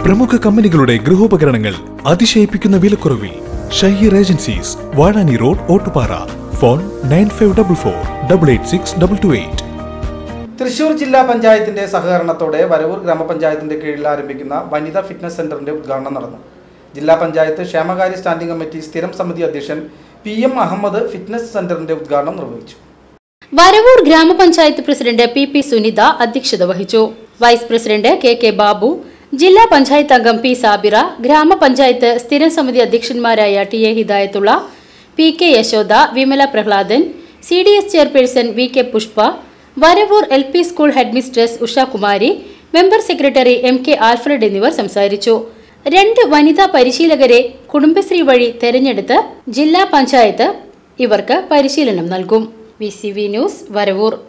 പ്രമുഖ കമ്പനികളുടെ ഗൃഹോപകരണങ്ങൾ അതിശയിപ്പിക്കുന്ന വിലക്കുറവിൽ Shaheer agencies Vazhani road Ottupara phone nine five double four double eight six double two eight Thrissur ജില്ലാ പഞ്ചായത്തിന്റെ സഹകരണത്തോടെ വരവൂർ ഗ്രാമപഞ്ചായത്തിന്റെ കീഴിൽ ആരംഭിക്കുന്ന വനിതാ ഫിറ്റ്നസ് സെന്ററിന്റെ ഉദ്ഘാടനം നടന്നു ജില്ലാ പഞ്ചായത്ത് ക്ഷേമകാര്യ സ്റ്റാൻഡിംഗ് കമ്മിറ്റി സ്ഥിരം സമിതി അധ്യക്ഷൻ പി എം അഹമ്മദ് ഫിറ്റ്നസ് സെന്ററിന്റെ ഉദ്ഘാടനം നിർവഹിച്ചു വരവൂർ ഗ്രാമപഞ്ചായത്ത് പ്രസിഡന്റ് പി പി സുനിത അധ്യക്ഷത വഹിച്ചു vice president K K Babu ജില്ലാ പഞ്ചായത്ത് അംഗം പി സാബിറ ഗ്രാമപഞ്ചായത്ത് സ്ഥിരം സമിതി അധ്യക്ഷന്മാരായ T A Hidayathulla P K Yashoda Vimala Prahladan C D S chairperson V K Pushpa Varavoor L P school headmistress Ushakumari member secretary M K Alfred എന്നിവർ സംസാരിച്ചു രണ്ട് വനിതാ പരിശീലകരെ കുടുംബശ്രീ വഴി തെരഞ്ഞെടുത്ത് ജില്ലാ പഞ്ചായത്ത് ഇവർക്ക് പരിശീലനം നൽകും V C V news Varavoor